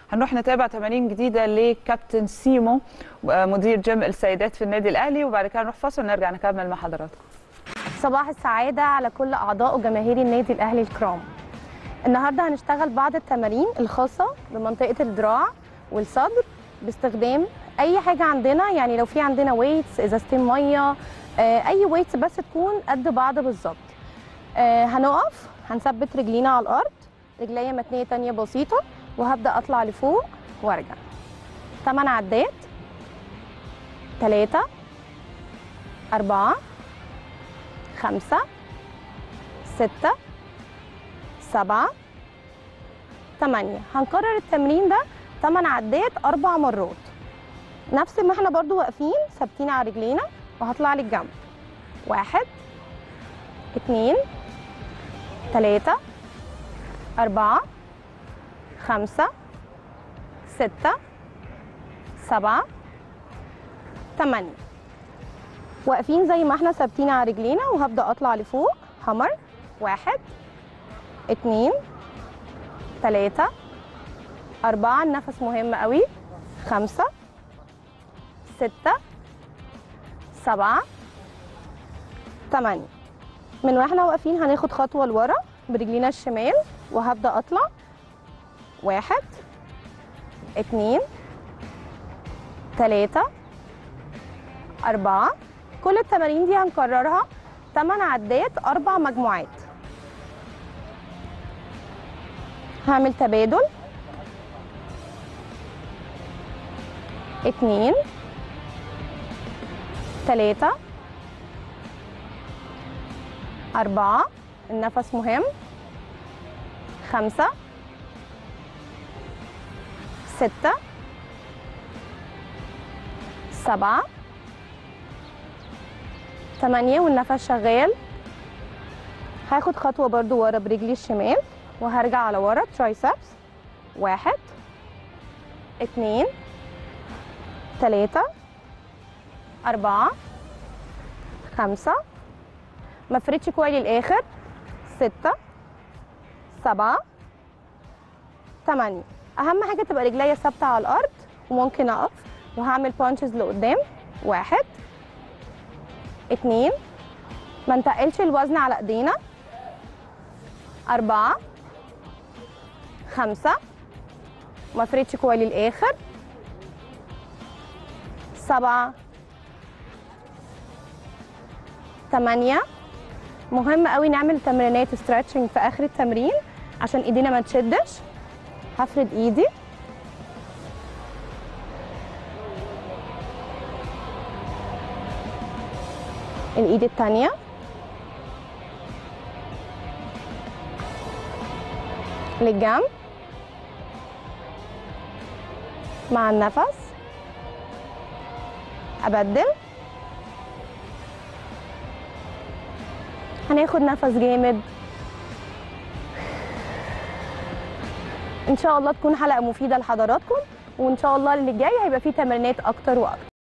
هنروح نتابع تمارين جديده لكابتن سيمو آه، مدير جيم السيدات في النادي الاهلي وبعد كده نروح فاصل ونرجع نكمل مع حضراتكم صباح السعادة على كل أعضاء وجماهير النادي الأهلي الكرام النهاردة هنشتغل بعض التمارين الخاصة بمنطقة الدراع والصدر باستخدام أي حاجة عندنا يعني لو في عندنا ويتس إزازتين مية آه، أي ويتس بس تكون قد بعض بالظبط آه، هنقف هنثبت رجلينا على الأرض رجليا متنية تانية بسيطة وهبدأ أطلع لفوق وأرجع تمن عدات تلاتة أربعة خمسة ستة سبعة تمانية هنكرر التمرين ده تمن عدات أربع مرات نفس ما احنا برضو واقفين ثابتين على رجلينا وهطلع للجنب واحد اتنين تلاتة أربعة خمسة ستة سبعة تمانية واقفين زي ما احنا ثابتين على رجلينا وهبدا اطلع لفوق همر واحد اتنين تلاتة أربعة النفس مهم قوي خمسة ستة سبعة تمانية من واحنا واقفين هناخد خطوة لورا برجلينا الشمال وهبدأ أطلع واحد اتنين تلاتة أربعة كل التمارين دي هنكررها 8 عدات أربع مجموعات هعمل تبادل اتنين تلاتة أربعة النفس مهم خمسة ستة سبعة تمانية والنفس شغال هاخد خطوة برضو ورا برجلي الشمال وهرجع على ورا ترايسبس واحد اتنين تلاتة أربعة خمسة ما فردش كويس للآخر ستة سبعة تمانية أهم حاجة تبقى رجليا ثابتة على الأرض وممكن أقف وهعمل بانشز لقدام واحد اتنين ما نتقلش الوزن على ايدينا أربعة خمسة ما فردش كويس للآخر سبعة تمانية مهم قوي نعمل تمرينات ستريتشنج في آخر التمرين عشان ايدينا ما تشدش هفرد ايدي الايد التانية للجنب مع النفس ابدل هناخد نفس جامد ان شاء الله تكون حلقه مفيده لحضراتكم وان شاء الله اللي جاي هيبقى فيه تمرينات اكتر واكتر